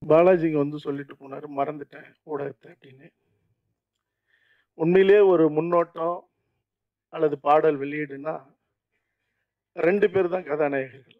பாலாஜிங்க வந்து சொல்லிட்டு போனாரு மறந்துட்டேன் ஊடகத்தை அப்படின்னு உண்மையிலே ஒரு முன்னோட்டம் அல்லது பாடல் வெளியீடுனா ரெண்டு பேர் தான் கதாநாயகர்கள்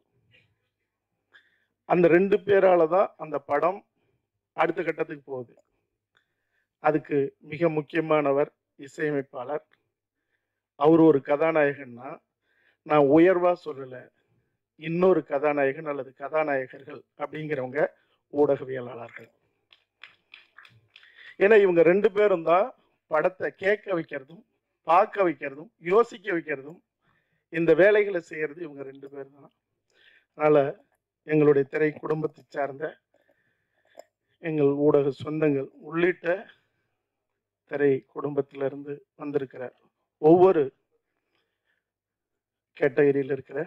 அந்த ரெண்டு பேரால தான் அந்த படம் அடுத்த கட்டத்துக்கு போகுது அதுக்கு மிக முக்கியமானவர் இசையமைப்பாளர் அவர் ஒரு கதாநாயகன்னா நான் உயர்வா சொல்லல இன்னொரு கதாநாயகன் அல்லது கதாநாயகர்கள் அப்படிங்கிறவங்க ஊடகவியலாளர்கள் ஏன்னா இவங்க ரெண்டு பேரும் தான் படத்தை கேட்க வைக்கிறதும் பார்க்க வைக்கிறதும் யோசிக்க வைக்கிறதும் இந்த வேலைகளை செய்யறது இவங்க ரெண்டு பேர் தான் அதனால எங்களுடைய திரை குடும்பத்தை சார்ந்த எங்கள் ஊடக சொந்தங்கள் உள்ளிட்ட திரை குடும்பத்திலிருந்து வந்திருக்கிற ஒவ்வொரு கேட்டகரியில் இருக்கிற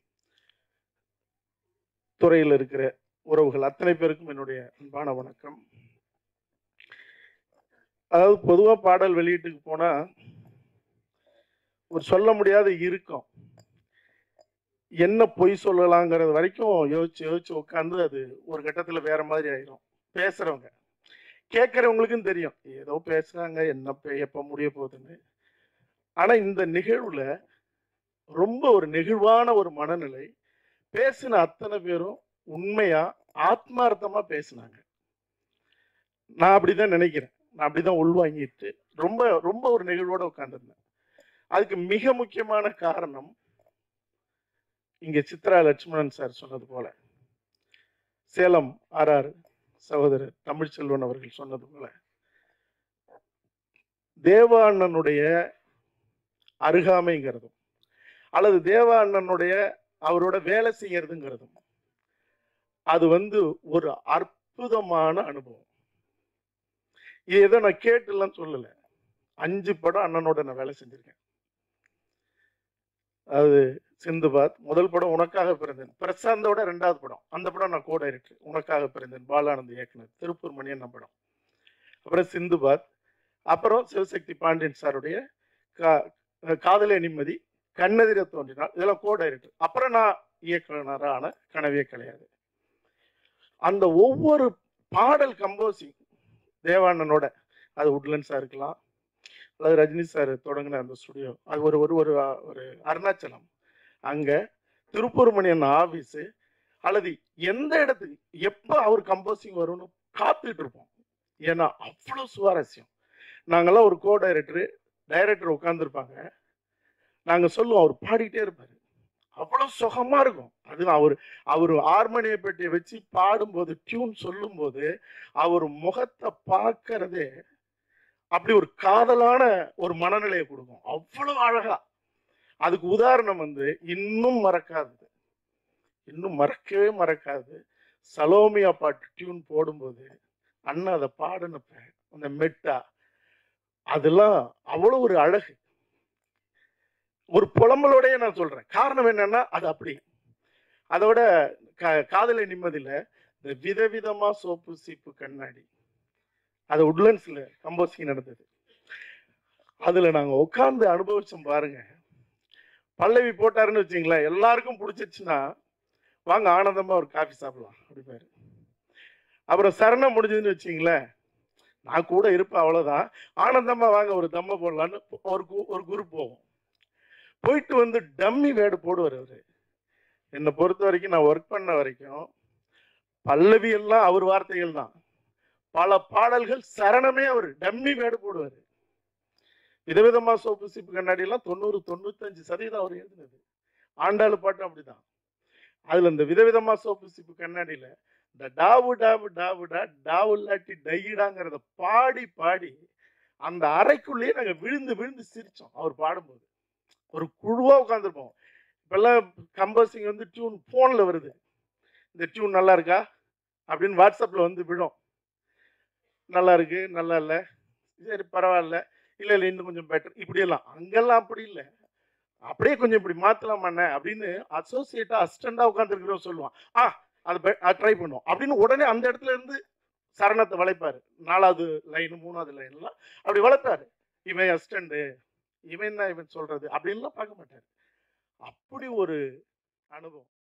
துறையில் இருக்கிற உறவுகள் அத்தனை பேருக்கும் என்னுடைய அன்பான வணக்கம் அதாவது பொதுவா பாடல் வெளியீட்டுக்கு போனா ஒரு சொல்ல முடியாத இருக்கும் என்ன பொய் சொல்லலாங்கிறது வரைக்கும் யோசிச்சு யோசிச்சு உட்காந்து அது ஒரு கட்டத்துல வேற மாதிரி ஆயிரும் பேசுறவங்க கேட்கறவங்களுக்கும் தெரியும் ஏதோ பேசுறாங்க என்ன பே- எப்ப முடிய போகுதுன்னு ஆனா இந்த நிகழ்வுல ரொம்ப ஒரு நெகிழ்வான ஒரு மனநிலை பேசின அத்தனை பேரும் உண்மையா ஆத்மார்த்தமா பேசினாங்க நான் அப்படிதான் நினைக்கிறேன் நான் அப்படிதான் உள்வாங்கிட்டு ரொம்ப ரொம்ப ஒரு நிகழ்வோட உட்கார்ந்திருந்தேன் அதுக்கு மிக முக்கியமான காரணம் இங்க சித்ரா லட்சுமணன் சார் சொன்னது போல சேலம் ஆர்ஆர் சகோதரர் தமிழ்ச்செல்வன் அவர்கள் சொன்னது போல தேவா அண்ணனுடைய அருகாமைங்கிறதும் அல்லது தேவா அண்ணனுடைய அவரோட வேலை செய்யறதுங்கிறதும் அது வந்து ஒரு அற்புதமான அனுபவம் இது ஏதோ நான் கேட்டுலாம் சொல்லல அஞ்சு படம் அண்ணனோட நான் வேலை செஞ்சிருக்கேன் அதாவது சிந்துபாத் முதல் படம் உனக்காக பிறந்தேன் பிரசாந்தோட ரெண்டாவது படம் அந்த படம் நான் கோ டைரக்டர் உனக்காக பிறந்தேன் பாலானந்த் இயக்குனர் திருப்பூர் மணியண்ணன் படம் அப்புறம் சிந்துபாத் அப்புறம் சிவசக்தி பாண்டியன் சாருடைய கா காதலே நிம்மதி கண்ணெதிர தோன்றினார் இதெல்லாம் கோ டைரக்டர் அப்புறம் நான் இயக்குனரான கனவே கிடையாது அந்த ஒவ்வொரு பாடல் கம்போசிங் தேவானனோட அது உட்லண்ட்ஸா இருக்கலாம் அல்லது ரஜினி சார் தொடங்கின அந்த ஸ்டுடியோ அது ஒரு ஒரு ஒரு ஒரு அருணாச்சலம் அங்க திருப்பூர் மணியன் ஆபீஸ் அல்லது எந்த இடத்துக்கு எப்ப அவர் கம்போசிங் வரும்னு காத்துட்டு இருப்போம் ஏன்னா அவ்வளவு சுவாரஸ்யம் நாங்கெல்லாம் ஒரு கோ டைரக்டர் டைரக்டர் உட்காந்துருப்பாங்க நாங்க சொல்லுவோம் அவர் பாடிட்டே இருப்பாரு அவ்வளவு சுகமா இருக்கும் அது அவர் அவர் ஹார்மோனிய பெட்டியை வச்சு பாடும்போது டியூன் சொல்லும்போது அவர் முகத்தை பார்க்கறதே அப்படி ஒரு காதலான ஒரு மனநிலையை கொடுக்கும் அவ்வளவு அழகா அதுக்கு உதாரணம் வந்து இன்னும் மறக்காதது இன்னும் மறக்கவே மறக்காது சலோமியா பாட்டு டியூன் போடும்போது அண்ணன் அதை பாடினப்ப அந்த மெட்டா அதெல்லாம் அவ்வளவு ஒரு அழகு ஒரு புலம்பலோடய நான் சொல்றேன் காரணம் என்னன்னா அது அப்படி அதோட க- காதலை நிம்மதியில இந்த விதவிதமா சோப்பு சீப்பு கண்ணாடி அது உட்லண்ட்ஸ்ல கம்போசிங் நடந்தது அதுல நாங்க உட்கார்ந்து அனுபவிச்சோம் பாருங்க பல்லவி போட்டாருன்னு வச்சுங்களேன் எல்லாருக்கும் பிடிச்சிருச்சுன்னா வாங்க ஆனந்தமா ஒரு காஃபி சாப்பிடலாம் அப்படிப்பாரு அப்புறம் சரணம் முடிஞ்சதுன்னு வச்சுங்களேன் நான் கூட இருப்பேன் அவ்வளவுதான் ஆனந்தமா வாங்க ஒரு தம்ம போடலான்னு ஒரு கு- ஒரு குரூப் போவோம் போயிட்டு வந்து டம்மி வேடு போடுவார் அவரு என்னை பொறுத்த வரைக்கும் நான் ஒர்க் பண்ண வரைக்கும் பல்லவி எல்லாம் அவர் வார்த்தைகள் தான் பல பாடல்கள் சரணமே அவர் டம்மி வேடு போடுவார் விதவிதமா சோப்பு சீப்பு கண்ணாடி எல்லாம் தொண்ணூறு தொண்ணூத்தஞ்சு சதவீதம் அவர் எழுதினது ஆண்டாளு பாட்டும் அப்படிதான் அதுல இந்த விதவிதமா சோப்பு சீப்பு கண்ணாடியில இந்த டாவு டாவு டாவு டா டாவு இல்லாட்டி டையிடாங்கிறத பாடி பாடி அந்த அறைக்குள்ளேயே நாங்க விழுந்து விழுந்து சிரிச்சோம் அவர் பாடும்போது ஒரு குழுவா உட்காந்துருப்போம் இப்பெல்லாம் கம்போசிங் வந்து டியூன் போன்ல வருது இந்த டியூன் நல்லா இருக்கா அப்படின்னு வாட்ஸ்அப்ல வந்து விடும் நல்லா இருக்கு நல்லா இல்ல சரி பரவாயில்ல இல்ல இல்ல இன்னும் கொஞ்சம் பெட்டர் இப்படியெல்லாம் அங்கெல்லாம் அப்படி இல்லை அப்படியே கொஞ்சம் இப்படி மாத்தலாமாண்ணே அப்படின்னு அசோசியேட்டா அசிஸ்டண்டா உட்காந்துருக்கிறோம் சொல்லுவான் ஆ அதை ட்ரை பண்ணுவோம் அப்படின்னு உடனே அந்த இடத்துல இருந்து சரணத்தை வளைப்பாரு நாலாவது லைன் மூணாவது லைன் எல்லாம் அப்படி வளைப்பாரு இவன் அசிஸ்டண்ட் இவன் என்ன இவன் சொல்றது அப்படின்லாம் பார்க்க மாட்டாரு அப்படி ஒரு அனுபவம்